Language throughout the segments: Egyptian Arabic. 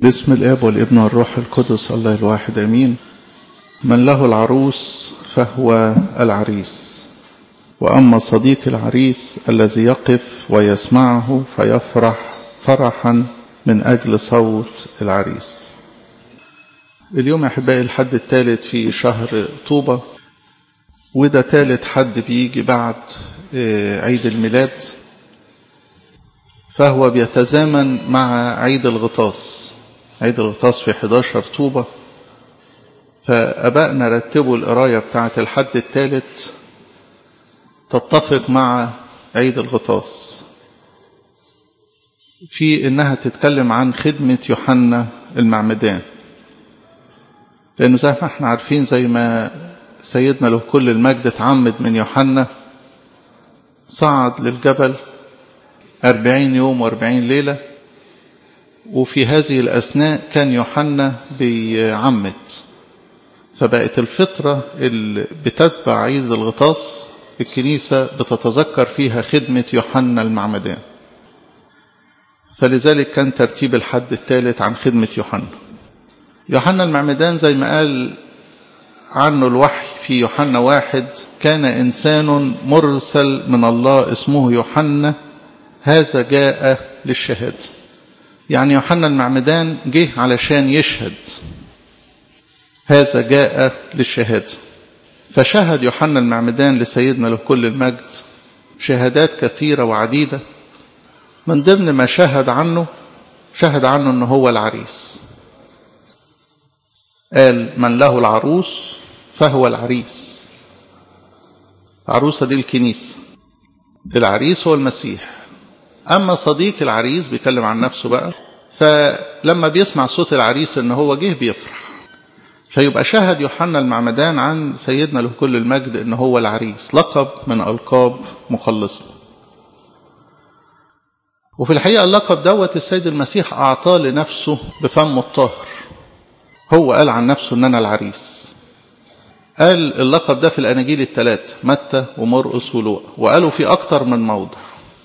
باسم الاب والابن والروح القدس الله الواحد امين من له العروس فهو العريس واما صديق العريس الذي يقف ويسمعه فيفرح فرحا من اجل صوت العريس اليوم احبائي الحد الثالث في شهر طوبة وده ثالث حد بيجي بعد عيد الميلاد فهو بيتزامن مع عيد الغطاس عيد الغطاس في 11 طوبة فأبائنا رتبوا القراية بتاعة الحد الثالث تتفق مع عيد الغطاس في إنها تتكلم عن خدمة يوحنا المعمدان لأنه زي ما احنا عارفين زي ما سيدنا له كل المجد اتعمد من يوحنا صعد للجبل أربعين يوم وأربعين ليلة وفي هذه الأثناء كان يوحنا بيعمد فبقت الفترة اللي بتتبع عيد الغطاس الكنيسة بتتذكر فيها خدمة يوحنا المعمدان فلذلك كان ترتيب الحد الثالث عن خدمة يوحنا يوحنا المعمدان زي ما قال عنه الوحي في يوحنا واحد كان إنسان مرسل من الله اسمه يوحنا هذا جاء للشهادة يعني يوحنا المعمدان جه علشان يشهد هذا جاء للشهادة فشهد يوحنا المعمدان لسيدنا له كل المجد شهادات كثيرة وعديدة من ضمن ما شهد عنه شهد عنه أنه هو العريس قال من له العروس فهو العريس العروسة دي الكنيسة العريس هو المسيح أما صديق العريس بيكلم عن نفسه بقى فلما بيسمع صوت العريس إن هو جه بيفرح فيبقى شهد يوحنا المعمدان عن سيدنا له كل المجد إن هو العريس لقب من ألقاب مخلصنا وفي الحقيقة اللقب دوت السيد المسيح أعطاه لنفسه بفمه الطاهر هو قال عن نفسه إن أنا العريس قال اللقب ده في الأناجيل الثلاثة متى ومرقس ولوقا وقالوا في أكتر من موضع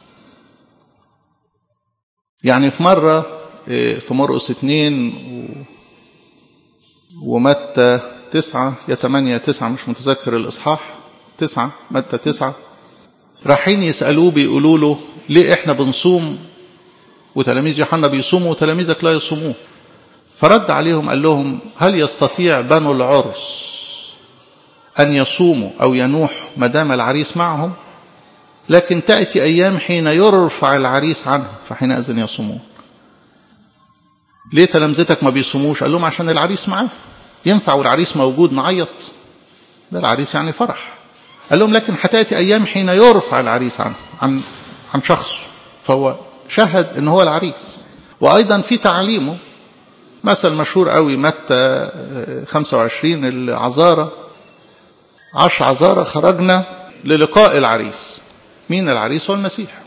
يعني في مرة في مرقس اتنين ومتى تسعة يا تمانية تسعة مش متذكر الإصحاح تسعة متى تسعة رايحين يسألوه بيقولوا له ليه احنا بنصوم وتلاميذ يوحنا بيصوموا وتلاميذك لا يصومون فرد عليهم قال لهم هل يستطيع بنو العرس أن يصوموا أو ينوح ما دام العريس معهم لكن تأتي أيام حين يرفع العريس عنه فحينئذ يصومون ليه تلامذتك ما بيصوموش قال لهم عشان العريس معاه ينفع والعريس موجود نعيط ده العريس يعني فرح قال لهم لكن هتأتي أيام حين يرفع العريس عنه عن عن شخصه فهو شهد ان هو العريس وأيضا في تعليمه مثل مشهور قوي متى 25 العذارة عشر عذارة خرجنا للقاء العريس مين العريس هو المسيح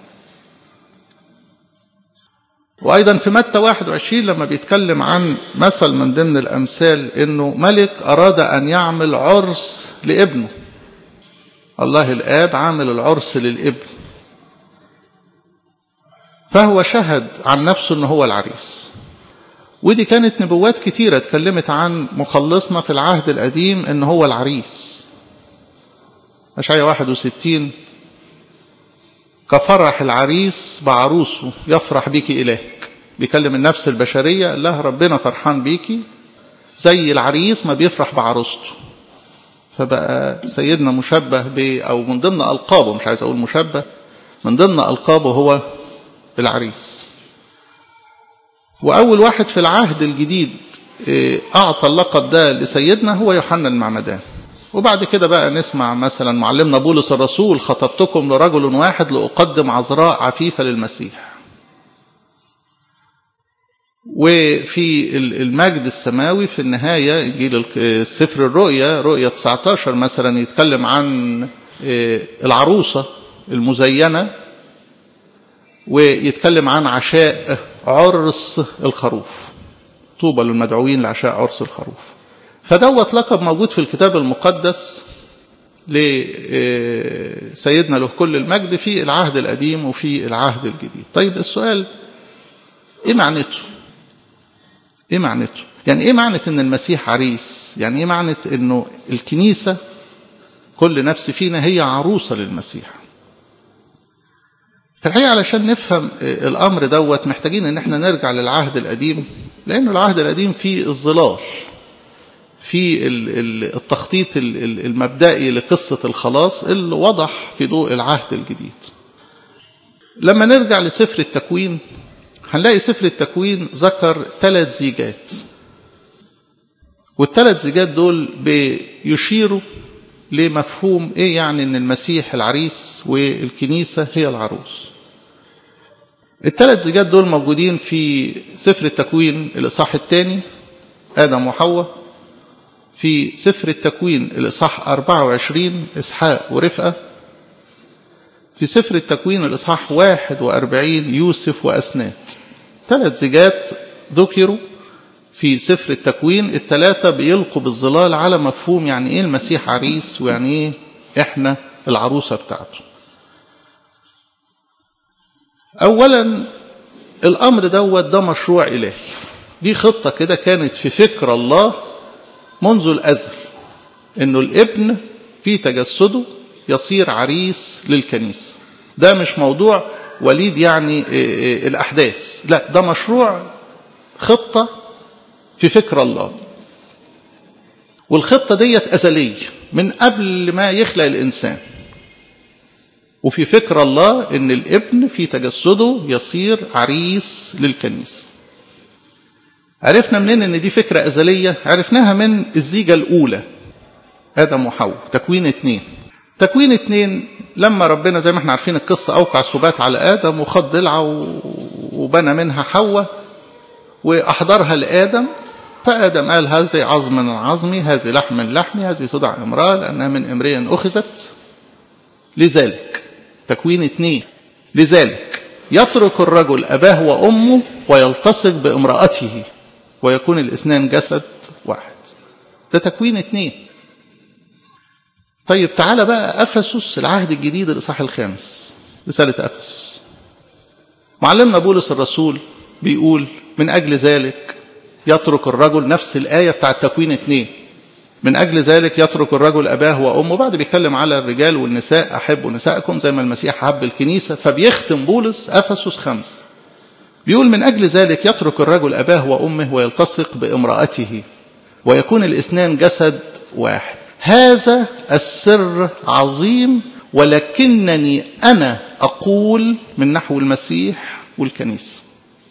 وأيضا في متى 21 لما بيتكلم عن مثل من ضمن الأمثال أنه ملك أراد أن يعمل عرس لابنه الله الآب عامل العرس للابن فهو شهد عن نفسه أنه هو العريس ودي كانت نبوات كتيرة اتكلمت عن مخلصنا في العهد القديم أنه هو العريس أشعية 61 كفرح العريس بعروسه يفرح بك إلهك بيكلم النفس البشرية الله ربنا فرحان بيكي زي العريس ما بيفرح بعروسته فبقى سيدنا مشبه ب أو من ضمن ألقابه مش عايز أقول مشبه من ضمن ألقابه هو العريس وأول واحد في العهد الجديد أعطى اللقب ده لسيدنا هو يوحنا المعمدان وبعد كده بقى نسمع مثلا معلمنا بولس الرسول خطبتكم لرجل واحد لأقدم عذراء عفيفة للمسيح وفي المجد السماوي في النهاية إنجيل سفر الرؤيا رؤيا 19 مثلا يتكلم عن العروسة المزينة ويتكلم عن عشاء عرس الخروف طوبى للمدعوين لعشاء عرس الخروف فدوت لقب موجود في الكتاب المقدس لسيدنا له كل المجد في العهد القديم وفي العهد الجديد طيب السؤال ايه معنته ايه معنته يعني ايه معنى ان المسيح عريس يعني ايه معنى انه الكنيسة كل نفس فينا هي عروسة للمسيح في الحقيقة علشان نفهم الأمر دوت محتاجين إن احنا نرجع للعهد القديم لأن العهد القديم فيه الظلال في التخطيط المبدئي لقصة الخلاص اللي وضح في ضوء العهد الجديد لما نرجع لسفر التكوين هنلاقي سفر التكوين ذكر ثلاث زيجات والثلاث زيجات دول بيشيروا لمفهوم ايه يعني ان المسيح العريس والكنيسة هي العروس الثلاث زيجات دول موجودين في سفر التكوين الإصحاح الثاني آدم وحواء في سفر التكوين الإصحاح 24 إسحاق ورفقة في سفر التكوين الإصحاح 41 يوسف وأسنات ثلاث زيجات ذكروا في سفر التكوين الثلاثة بيلقوا بالظلال على مفهوم يعني إيه المسيح عريس ويعني إيه إحنا العروسة بتاعته أولا الأمر دوت ده مشروع إلهي دي خطة كده كانت في فكر الله منذ الأزل إنه الابن في تجسده يصير عريس للكنيسة ده مش موضوع وليد يعني الأحداث لا ده مشروع خطة في فكر الله والخطة ديت أزلية من قبل ما يخلق الإنسان وفي فكر الله ان الابن في تجسده يصير عريس للكنيسة عرفنا منين ان دي فكرة ازلية عرفناها من الزيجة الاولى ادم وحواء تكوين اتنين تكوين اتنين لما ربنا زي ما احنا عارفين القصة اوقع سبات على ادم وخد ضلعه وبنى منها حواء واحضرها لادم فادم قال هذه عظم من عظمي هذه لحم من لحمي هذه تدع امراه لانها من امرئ اخذت لذلك تكوين اثنين لذلك يترك الرجل أباه وأمه ويلتصق بامرأته ويكون الاثنان جسد واحد ده تكوين اثنين طيب تعالى بقى أفسس العهد الجديد الإصحاح الخامس رسالة أفسس معلمنا بولس الرسول بيقول من أجل ذلك يترك الرجل نفس الآية بتاع تكوين اثنين من أجل ذلك يترك الرجل أباه وأمه بعد بيتكلم على الرجال والنساء أحبوا نساءكم زي ما المسيح حب الكنيسة فبيختم بولس أفسس خمس بيقول من أجل ذلك يترك الرجل أباه وأمه ويلتصق بامرأته ويكون الاثنان جسد واحد هذا السر عظيم ولكنني أنا أقول من نحو المسيح والكنيسة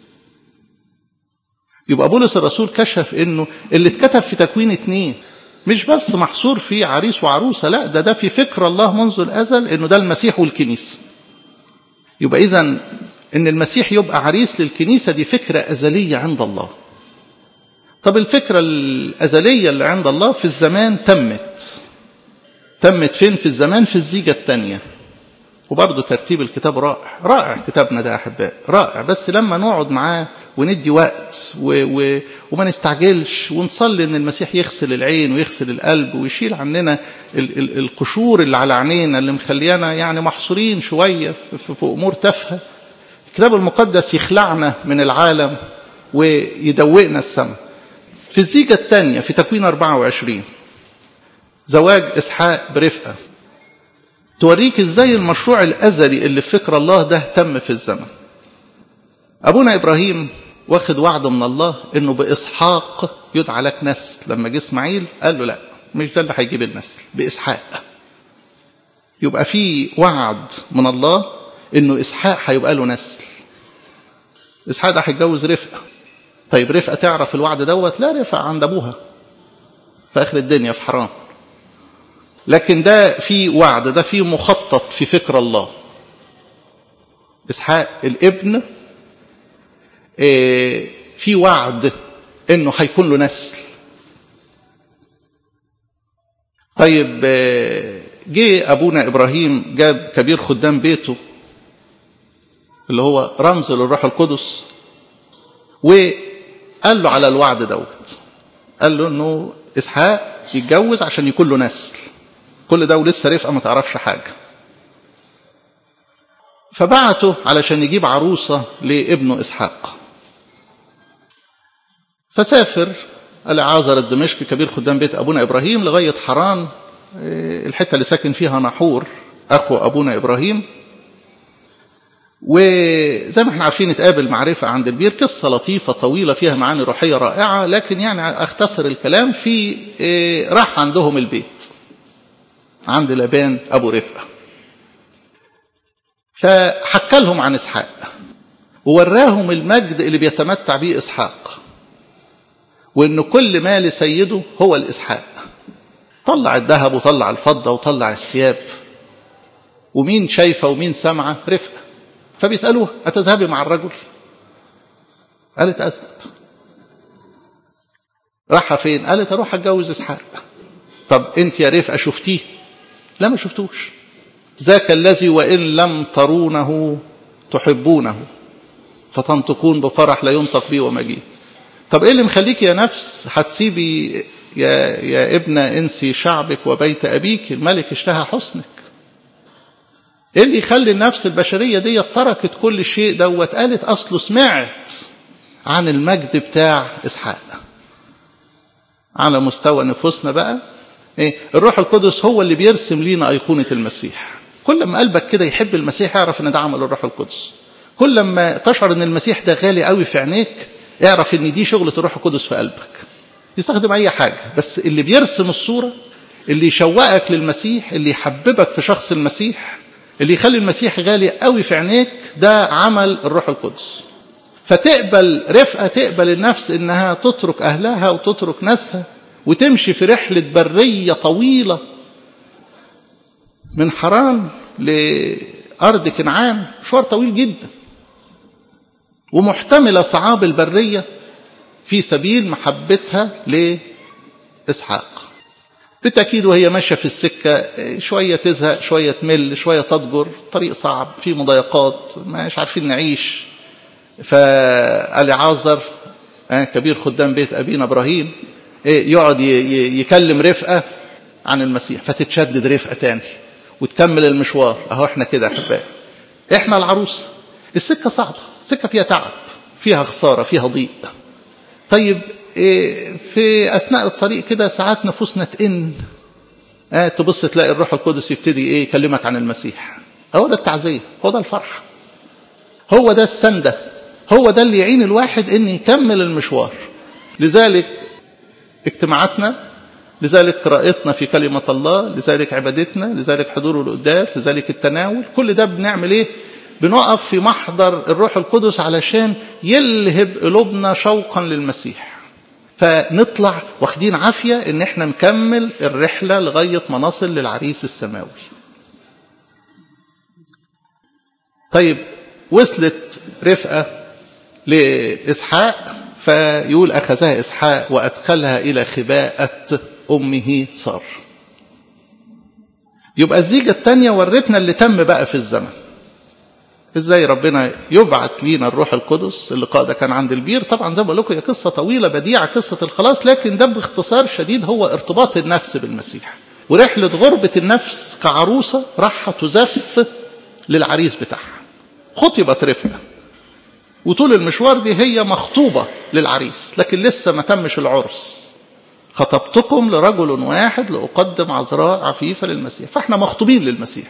يبقى بولس الرسول كشف انه اللي اتكتب في تكوين اتنين مش بس محصور في عريس وعروسة لا ده ده في فكر الله منذ الأزل انه ده المسيح والكنيسة يبقى إذا ان المسيح يبقى عريس للكنيسة دي فكرة أزلية عند الله طب الفكرة الأزلية اللي عند الله في الزمان تمت تمت فين في الزمان في الزيجة الثانية وبرضه ترتيب الكتاب رائع رائع كتابنا ده أحباء رائع بس لما نقعد معاه وندي وقت و و وما نستعجلش ونصلي ان المسيح يغسل العين ويغسل القلب ويشيل عننا ال ال القشور اللي على عينينا اللي مخليانا يعني محصورين شويه في, في, في امور تافهه الكتاب المقدس يخلعنا من العالم ويدوقنا السماء في الزيجه الثانيه في تكوين 24 زواج اسحاق برفقه توريك ازاي المشروع الازلي اللي في فكر الله ده تم في الزمن ابونا ابراهيم واخد وعد من الله انه باسحاق يدعى لك نسل لما جه اسماعيل قال له لا مش ده اللي هيجيب النسل باسحاق يبقى في وعد من الله انه اسحاق هيبقى له نسل اسحاق ده هيتجوز رفقه طيب رفقه تعرف الوعد دوت لا رفقه عند ابوها في اخر الدنيا في حرام لكن ده في وعد ده في مخطط في فكر الله اسحاق الابن في وعد انه هيكون له نسل طيب جه ابونا ابراهيم جاب كبير خدام بيته اللي هو رمز للروح القدس وقال له على الوعد دوت قال له انه اسحاق يتجوز عشان يكون له نسل كل ده ولسه رفقه ما تعرفش حاجه فبعته علشان يجيب عروسه لابنه اسحاق فسافر العازر الدمشقي كبير خدام بيت أبونا إبراهيم لغاية حران الحتة اللي ساكن فيها نحور أخو أبونا إبراهيم وزي ما احنا عارفين اتقابل معرفة عند البير قصة لطيفة طويلة فيها معاني روحية رائعة لكن يعني اختصر الكلام في راح عندهم البيت عند لبان أبو رفقة فحكى لهم عن إسحاق ووراهم المجد اللي بيتمتع به إسحاق وإن كل ما لسيده هو الإسحاق طلع الذهب وطلع الفضة وطلع الثياب ومين شايفة ومين سامعة رفقة فبيسألوه أتذهبي مع الرجل قالت أذهب راح فين قالت أروح أتجوز إسحاق طب أنت يا رفقة شفتيه لا ما شفتوش ذاك الذي وإن لم ترونه تحبونه فتنطقون بفرح لا ينطق بي ومجيء طب ايه اللي مخليك يا نفس هتسيبي يا يا ابنة انسي شعبك وبيت ابيك الملك اشتهى حسنك ايه اللي يخلي النفس البشرية دي تركت كل شيء دوت قالت اصله سمعت عن المجد بتاع اسحاق على مستوى نفوسنا بقى ايه الروح القدس هو اللي بيرسم لينا ايقونة المسيح كل ما قلبك كده يحب المسيح اعرف ان ده عمل الروح القدس كل ما تشعر ان المسيح ده غالي قوي في عينيك اعرف ان دي شغلة الروح القدس في قلبك يستخدم اي حاجة بس اللي بيرسم الصورة اللي يشوقك للمسيح اللي يحببك في شخص المسيح اللي يخلي المسيح غالي قوي في عينيك ده عمل الروح القدس فتقبل رفقة تقبل النفس انها تترك اهلها وتترك ناسها وتمشي في رحلة برية طويلة من حران لأرض كنعان مشوار طويل جدا ومحتملة صعاب البرية في سبيل محبتها لإسحاق بالتأكيد وهي ماشية في السكة شوية تزهق شوية تمل شوية تضجر طريق صعب في مضايقات مش عارفين نعيش فالعازر كبير خدام بيت أبينا إبراهيم يقعد يكلم رفقة عن المسيح فتتشدد رفقة تاني وتكمل المشوار اهو احنا كده احبائي احنا العروس السكة صعبة سكة فيها تعب فيها خسارة فيها ضيق طيب في أثناء الطريق كده ساعات نفوسنا تئن آه تبص تلاقي الروح القدس يبتدي ايه يكلمك عن المسيح هو ده التعزية هو ده الفرح هو ده السندة هو ده اللي يعين الواحد ان يكمل المشوار لذلك اجتماعاتنا لذلك قراءتنا في كلمة الله لذلك عبادتنا لذلك حضور القداس لذلك التناول كل ده بنعمل ايه بنقف في محضر الروح القدس علشان يلهب قلوبنا شوقا للمسيح فنطلع واخدين عافية ان احنا نكمل الرحلة لغاية ما نصل للعريس السماوي طيب وصلت رفقة لإسحاق فيقول أخذها إسحاق وأدخلها إلى خباءة أمه صار يبقى الزيجة الثانية ورتنا اللي تم بقى في الزمن ازاي ربنا يبعت لينا الروح القدس اللقاء ده كان عند البير طبعا زي ما بقول لكم هي قصه طويله بديعه قصه الخلاص لكن ده باختصار شديد هو ارتباط النفس بالمسيح ورحله غربه النفس كعروسه راح تزف للعريس بتاعها خطبت رفقه وطول المشوار دي هي مخطوبه للعريس لكن لسه ما تمش العرس خطبتكم لرجل واحد لأقدم عذراء عفيفة للمسيح فاحنا مخطوبين للمسيح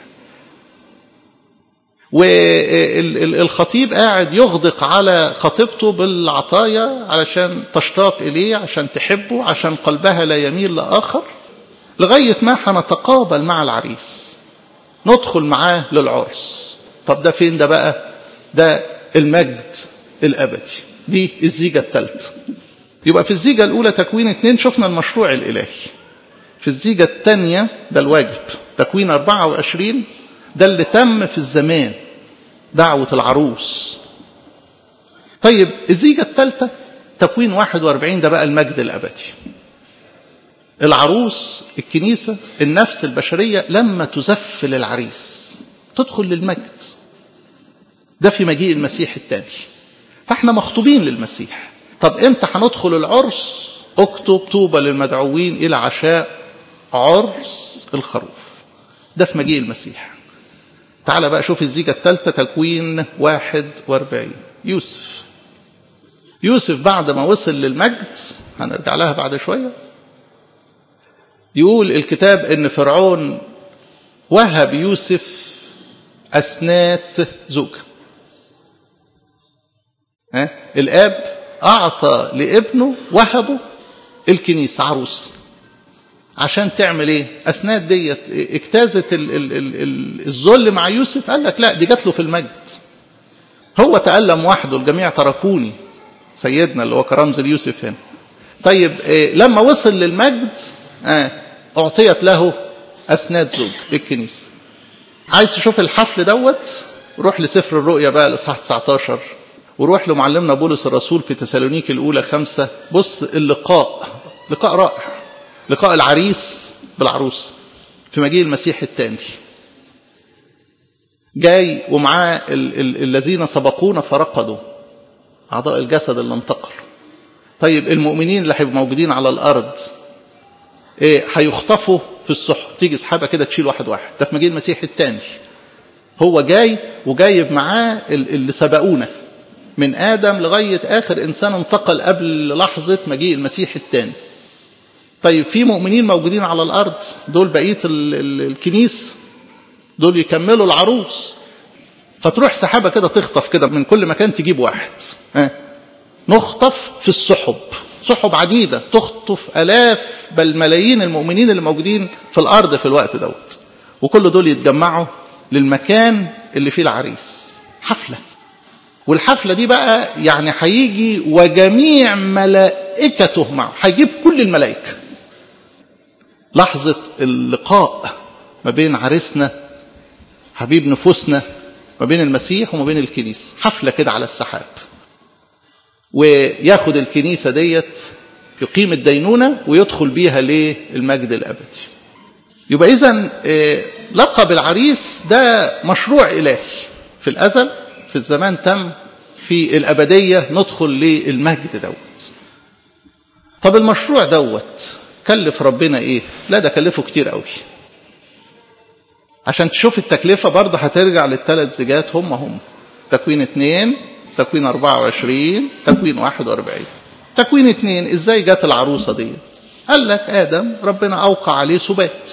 والخطيب قاعد يغدق على خطيبته بالعطايا علشان تشتاق إليه عشان تحبه عشان قلبها لا يميل لآخر لغاية ما هنتقابل مع العريس ندخل معاه للعرس طب ده فين ده بقى ده المجد الأبدي دي الزيجة الثالثة يبقى في الزيجة الأولى تكوين اثنين شفنا المشروع الإلهي في الزيجة الثانية ده الواجب تكوين 24 ده اللي تم في الزمان دعوة العروس طيب الزيجة الثالثة تكوين 41 ده بقى المجد الأبدي العروس الكنيسة النفس البشرية لما تزف للعريس تدخل للمجد ده في مجيء المسيح الثاني فاحنا مخطوبين للمسيح طب امتى هندخل العرس اكتب طوبى للمدعوين الى عشاء عرس الخروف ده في مجيء المسيح تعال بقى شوف الزيجة الثالثة تكوين واحد واربعين يوسف يوسف بعد ما وصل للمجد هنرجع لها بعد شوية يقول الكتاب ان فرعون وهب يوسف أسنات زوجة ها؟ الآب أعطى لابنه وهبه الكنيسة عروس عشان تعمل ايه أسنات ديت اجتازت ال ال ال الذل مع يوسف قال لك لا دي جات له في المجد هو تألم وحده الجميع تركوني سيدنا اللي هو كرمز ليوسف هنا طيب إيه لما وصل للمجد آه أعطيت له أسناد زوج للكنيسة عايز تشوف الحفل دوت روح لسفر الرؤيا بقى الإصحاح 19 وروح لمعلمنا بولس الرسول في تسالونيك الأولى خمسة بص اللقاء لقاء رائع لقاء العريس بالعروس في مجيء المسيح الثاني جاي ومعاه ال- ال- الذين سبقونا فرقدوا أعضاء الجسد اللي انتقل طيب المؤمنين اللي هيبقوا موجودين على الأرض ايه هيخطفوا في السحب تيجي سحابة كده تشيل واحد واحد ده في مجيء المسيح الثاني هو جاي وجايب معاه ال- اللي سبقونا من آدم لغاية آخر إنسان انتقل قبل لحظة مجيء المسيح الثاني طيب في مؤمنين موجودين على الأرض دول بقية ال- ال- الكنيس دول يكملوا العروس فتروح سحابة كده تخطف كده من كل مكان تجيب واحد ها نخطف في السحب سحب عديدة تخطف ألاف بل ملايين المؤمنين اللي موجودين في الأرض في الوقت دوت وكل دول يتجمعوا للمكان اللي فيه العريس حفلة والحفلة دي بقى يعني هيجي وجميع ملائكته معه هيجيب كل الملائكة لحظة اللقاء ما بين عريسنا حبيب نفوسنا ما بين المسيح وما بين الكنيسة حفلة كده على السحاب وياخد الكنيسة ديت يقيم الدينونة ويدخل بيها للمجد الأبدي يبقى إذا لقب العريس ده مشروع إلهي في الأزل في الزمان تم في الأبدية ندخل للمجد دوت طب المشروع دوت كلف ربنا إيه لا ده كلفه كتير قوي عشان تشوف التكلفة برضه هترجع للثلاث زيجات هم هم تكوين اثنين تكوين 24 تكوين 41 تكوين اثنين ازاي جت العروسة ديت قال لك آدم ربنا أوقع عليه سبات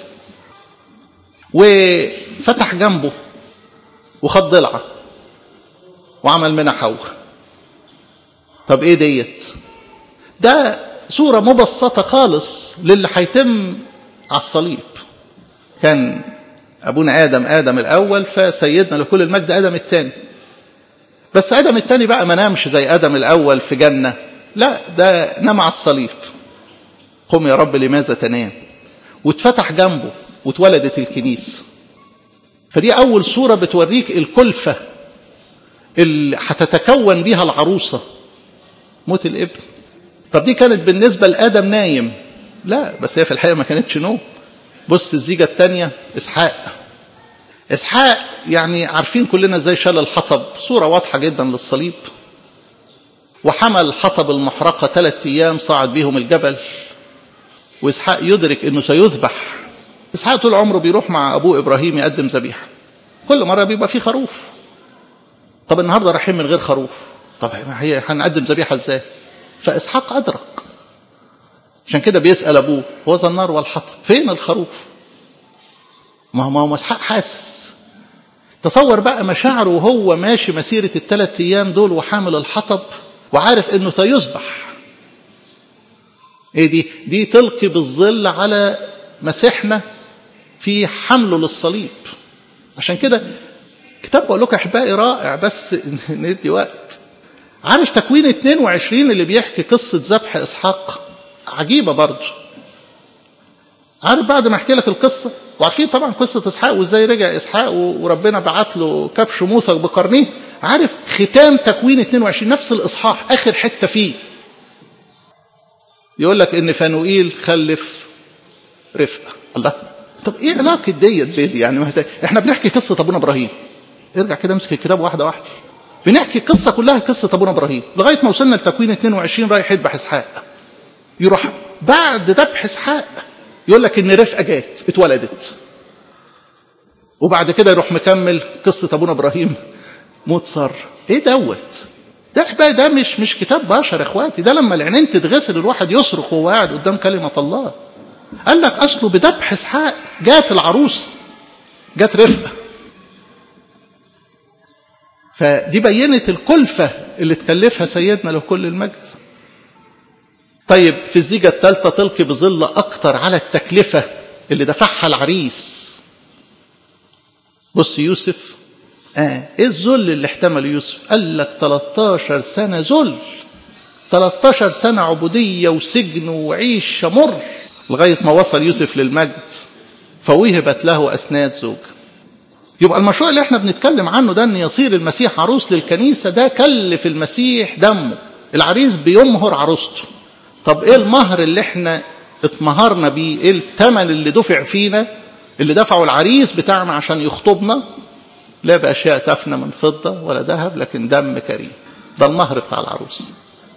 وفتح جنبه وخد ضلعة وعمل منها حواء طب ايه ديت ده صورة مبسطة خالص للي هيتم على الصليب كان أبونا آدم آدم الأول فسيدنا لكل المجد آدم الثاني بس آدم الثاني بقى ما نامش زي آدم الأول في جنة لا ده نام على الصليب قم يا رب لماذا تنام واتفتح جنبه واتولدت الكنيسة فدي أول صورة بتوريك الكلفة اللي هتتكون بيها العروسة موت الابن طب دي كانت بالنسبة لآدم نايم لا بس هي في الحقيقة ما كانتش نوم بص الزيجة الثانية إسحاق إسحاق يعني عارفين كلنا ازاي شال الحطب صورة واضحة جدا للصليب وحمل حطب المحرقة ثلاثة أيام صعد بيهم الجبل وإسحاق يدرك أنه سيذبح إسحاق طول عمره بيروح مع أبوه إبراهيم يقدم ذبيحة كل مرة بيبقى فيه خروف طب النهاردة رايحين من غير خروف طب هي هنقدم ذبيحة ازاي فإسحاق أدرك عشان كده بيسأل أبوه هو ذا النار والحطب فين الخروف ما هو ما هو إسحاق حاسس تصور بقى مشاعره وهو ماشي مسيرة الثلاث أيام دول وحامل الحطب وعارف إنه سيذبح إيه دي؟ دي تلقي بالظل على مسيحنا في حمله للصليب عشان كده كتاب بقول لكم أحبائي رائع بس ندي وقت عارف تكوين 22 اللي بيحكي قصة ذبح إسحاق عجيبة برضه عارف بعد ما احكي لك القصة وعارفين طبعا قصة إسحاق وإزاي رجع إسحاق وربنا بعت له كبش موثق بقرنيه عارف ختام تكوين 22 نفس الإصحاح آخر حتة فيه يقول لك إن فانوئيل خلف رفقة الله طب إيه علاقة ديت بيدي يعني مهتاج. إحنا بنحكي قصة أبونا إبراهيم ارجع كده امسك الكتاب واحدة واحدة بنحكي قصة كلها قصة أبونا إبراهيم لغاية ما وصلنا لتكوين 22 رايح يذبح إسحاق يروح بعد ذبح إسحاق يقول لك ان رفقه جات اتولدت وبعد كده يروح مكمل قصه ابونا ابراهيم موت صار ايه دوت ده احبائي ده مش مش كتاب بشر يا اخواتي ده لما العينين تتغسل الواحد يصرخ وهو قاعد قدام كلمه الله قال لك اصله بذبح اسحاق جات العروس جات رفقه فدي بينت الكلفه اللي تكلفها سيدنا له كل المجد طيب في الزيجة الثالثة تلقي بظل أكتر على التكلفة اللي دفعها العريس بص يوسف آه إيه الذل اللي احتمله يوسف قال لك 13 سنة ذل 13 سنة عبودية وسجن وعيش مر لغاية ما وصل يوسف للمجد فوهبت له أسناد زوج يبقى المشروع اللي احنا بنتكلم عنه ده ان يصير المسيح عروس للكنيسة ده كلف المسيح دمه العريس بيمهر عروسته طب ايه المهر اللي احنا اتمهرنا بيه ايه الثمن اللي دفع فينا اللي دفعه العريس بتاعنا عشان يخطبنا لا بأشياء تفنى من فضة ولا ذهب لكن دم كريم ده المهر بتاع العروس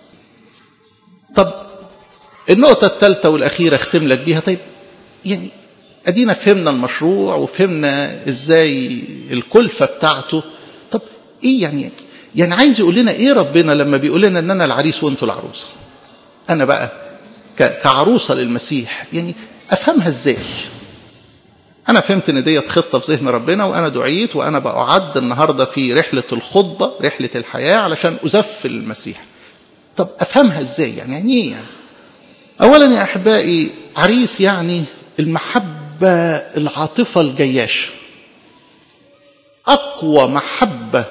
طب النقطة الثالثة والأخيرة اختم لك بيها طيب يعني أدينا فهمنا المشروع وفهمنا إزاي الكلفة بتاعته طب إيه يعني يعني عايز يقول لنا إيه ربنا لما بيقول لنا إن أنا العريس وأنتوا العروس أنا بقى كعروسة للمسيح يعني أفهمها إزاي أنا فهمت إن ديت خطة في ذهن ربنا وأنا دعيت وأنا بأعد النهاردة في رحلة الخطبة رحلة الحياة علشان أزف المسيح طب أفهمها إزاي يعني يعني إيه يعني أولا يا أحبائي عريس يعني المحبة العاطفة الجياشة أقوى محبة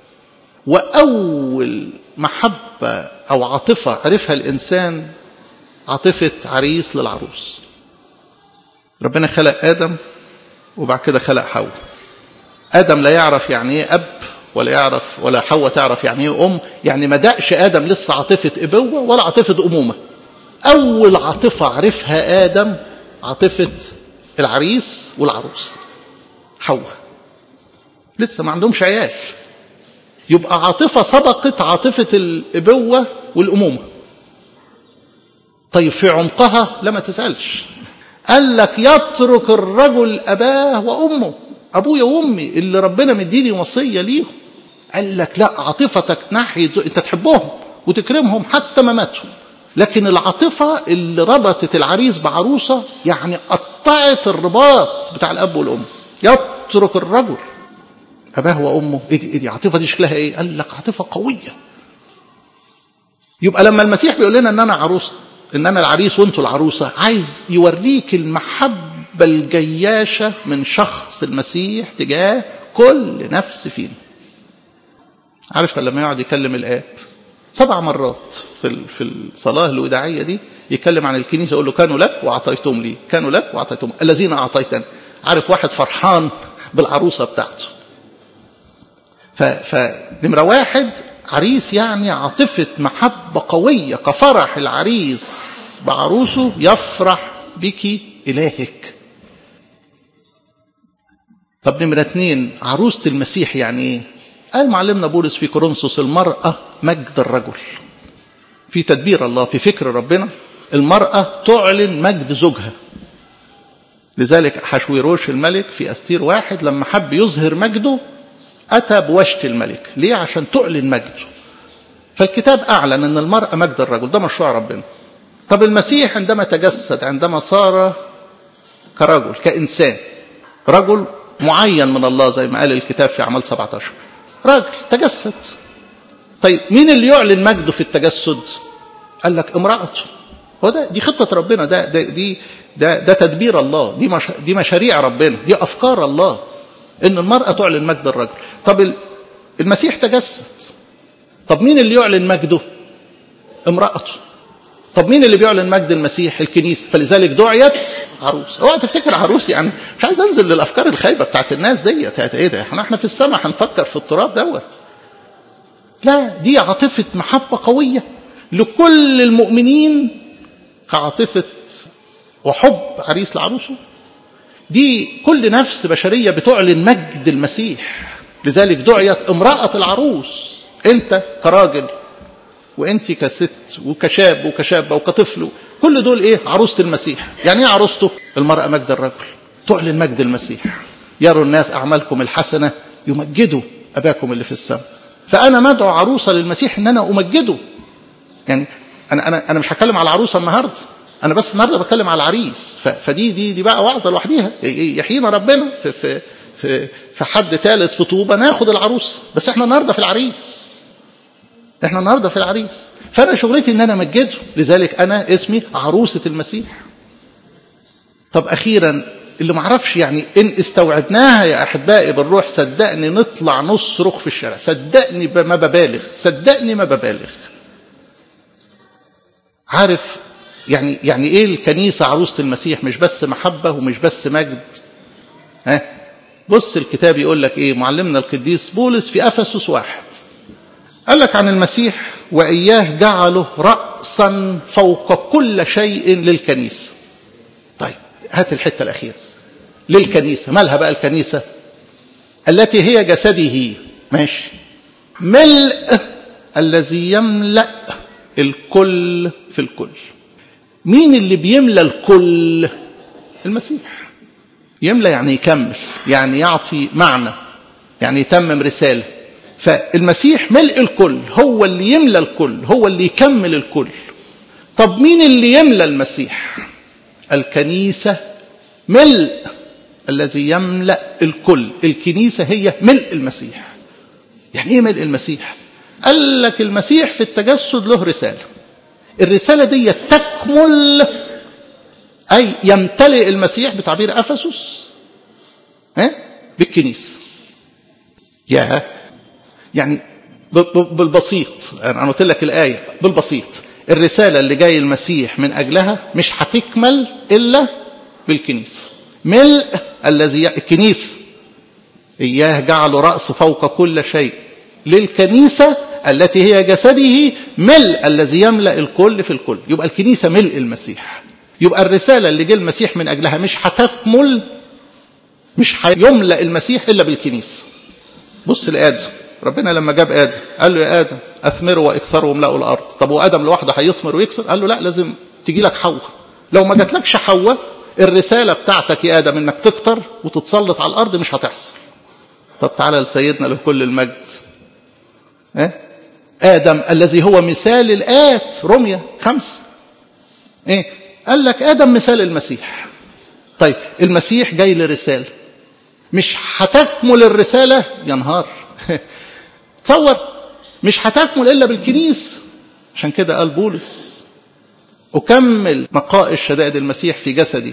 وأول محبة أو عاطفة عرفها الإنسان عاطفة عريس للعروس ربنا خلق آدم وبعد كده خلق حواء آدم لا يعرف يعني إيه أب ولا يعرف ولا حواء تعرف يعني إيه أم يعني ما دقش آدم لسه عاطفة إبوة ولا عاطفة أمومة أول عاطفة عرفها آدم عاطفة العريس والعروس حواء لسه ما عندهمش عيال يبقى عاطفة سبقت عاطفة الإبوة والأمومة طيب في عمقها لا ما تسألش قال لك يترك الرجل أباه وأمه أبويا وأمي اللي ربنا مديني وصية ليهم قال لك لا عاطفتك ناحية أنت تحبهم وتكرمهم حتى ما ماتوا لكن العاطفة اللي ربطت العريس بعروسة يعني قطعت الرباط بتاع الأب والأم يترك الرجل أباه وأمه إيه دي, إيه دي عاطفة دي شكلها إيه قال لك عاطفة قوية يبقى لما المسيح بيقول لنا إن أنا عروس إن أنا العريس وأنتوا العروسة عايز يوريك المحبة الجياشة من شخص المسيح تجاه كل نفس فينا عارف لما يقعد يكلم الآب سبع مرات في في الصلاة الوداعية دي يتكلم عن الكنيسة يقول له كانوا لك وأعطيتهم لي كانوا لك وأعطيتهم الذين أعطيتني عارف واحد فرحان بالعروسة بتاعته فنمرة واحد عريس يعني عاطفة محبة قوية كفرح العريس بعروسه يفرح بك إلهك طب نمرة اتنين عروسة المسيح يعني ايه قال معلمنا بولس في كورنثوس المرأة مجد الرجل في تدبير الله في فكر ربنا المرأة تعلن مجد زوجها لذلك حشويروش الملك في أستير واحد لما حب يظهر مجده أتى بوشت الملك ليه عشان تعلن مجده فالكتاب أعلن أن المرأة مجد الرجل ده مشروع ربنا طب المسيح عندما تجسد عندما صار كرجل كإنسان رجل معين من الله زي ما قال الكتاب في أعمال 17 راجل تجسد طيب مين اللي يعلن مجده في التجسد قال لك امرأته هو ده دي خطة ربنا ده, ده دي ده ده تدبير الله دي مش دي مشاريع ربنا دي أفكار الله إن المرأة تعلن مجد الرجل طب المسيح تجسد طب مين اللي يعلن مجده امرأته طب مين اللي بيعلن مجد المسيح الكنيسة فلذلك دعيت عروس اوعى تفتكر عروس يعني مش عايز انزل للافكار الخايبه بتاعت الناس ديت ايه ده احنا احنا في السماء هنفكر في التراب دوت لا دي عاطفه محبه قويه لكل المؤمنين كعاطفه وحب عريس لعروسه دي كل نفس بشريه بتعلن مجد المسيح لذلك دعيت امراه العروس انت كراجل وانت كست وكشاب وكشابه وكطفل كل دول ايه عروسه المسيح يعني ايه عروسته المراه مجد الرجل تعلن مجد المسيح يروا الناس اعمالكم الحسنه يمجدوا اباكم اللي في السماء فانا مدعو عروسه للمسيح ان انا امجده يعني انا انا انا مش هتكلم على العروسه النهارده انا بس النهارده بتكلم على العريس فدي دي دي بقى وعظه لوحديها يحيينا ربنا في في في في حد ثالث في طوبه ناخد العروس بس احنا النهارده في العريس احنا النهارده في العريس فانا شغلتي ان انا امجده لذلك انا اسمي عروسه المسيح طب اخيرا اللي معرفش يعني ان استوعبناها يا احبائي بالروح صدقني نطلع نصرخ في الشارع صدقني ما ببالغ صدقني ما ببالغ عارف يعني يعني ايه الكنيسه عروسه المسيح مش بس محبه ومش بس مجد ها بص الكتاب يقول لك ايه معلمنا القديس بولس في افسس واحد قال لك عن المسيح واياه جعله راسا فوق كل شيء للكنيسه طيب هات الحته الاخيره للكنيسه مالها بقى الكنيسه التي هي جسده ماشي ملء الذي يملا الكل في الكل مين اللي بيملى الكل المسيح يملى يعني يكمل يعني يعطي معنى يعني يتمم رسالة فالمسيح ملء الكل هو اللي يملى الكل هو اللي يكمل الكل طب مين اللي يملى المسيح الكنيسة ملء الذي يملأ الكل الكنيسة هي ملء المسيح يعني ايه ملء المسيح قال لك المسيح في التجسد له رسالة الرسالة دي تكمل أي يمتلئ المسيح بتعبير أفسس ها بالكنيسة يا يعني بالبسيط أنا قلت لك الآية بالبسيط الرسالة اللي جاي المسيح من أجلها مش هتكمل إلا بالكنيسة ملء الذي الكنيسة إياه جعل رأس فوق كل شيء للكنيسة التي هي جسده ملء الذي يملأ الكل في الكل يبقى الكنيسة ملء المسيح يبقى الرسالة اللي جه المسيح من أجلها مش هتكمل مش هيملأ المسيح إلا بالكنيسة بص لآدم ربنا لما جاب آدم قال له يا آدم أثمروا وإكثروا واملأوا الأرض طب وآدم لوحده هيثمر ويكسر قال له لا لازم تجي لك حواء لو ما جاتلكش حواء الرسالة بتاعتك يا آدم إنك تكتر وتتسلط على الأرض مش هتحصل طب تعالى لسيدنا له كل المجد إيه؟ آدم الذي هو مثال الآت رمية خمسة إيه؟ قال لك آدم مثال المسيح طيب المسيح جاي لرسالة مش هتكمل الرسالة يا نهار تصور مش هتكمل إلا بالكنيس عشان كده قال بولس أكمل نقائص شدائد المسيح في جسدي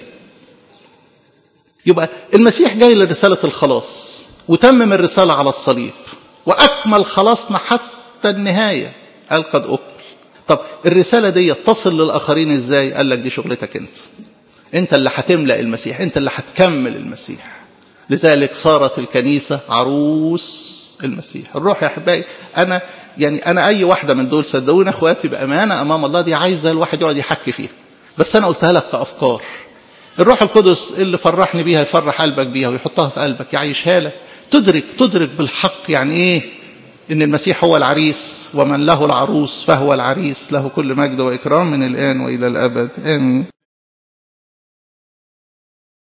يبقى المسيح جاي لرسالة الخلاص وتمم الرسالة على الصليب وأكمل خلاصنا حتى النهاية قال قد أكمل طب الرسالة دي تصل للآخرين إزاي قال لك دي شغلتك أنت أنت اللي هتملأ المسيح أنت اللي هتكمل المسيح لذلك صارت الكنيسة عروس المسيح الروح يا أحبائي أنا يعني أنا أي واحدة من دول صدقوني أخواتي بأمانة أمام الله دي عايزة الواحد يقعد يحكي فيها بس أنا قلتها لك كأفكار الروح القدس اللي فرحني بيها يفرح قلبك بيها ويحطها في قلبك يعيشها لك تدرك تدرك بالحق يعني ايه ان المسيح هو العريس ومن له العروس فهو العريس له كل مجد واكرام من الان والى الابد امين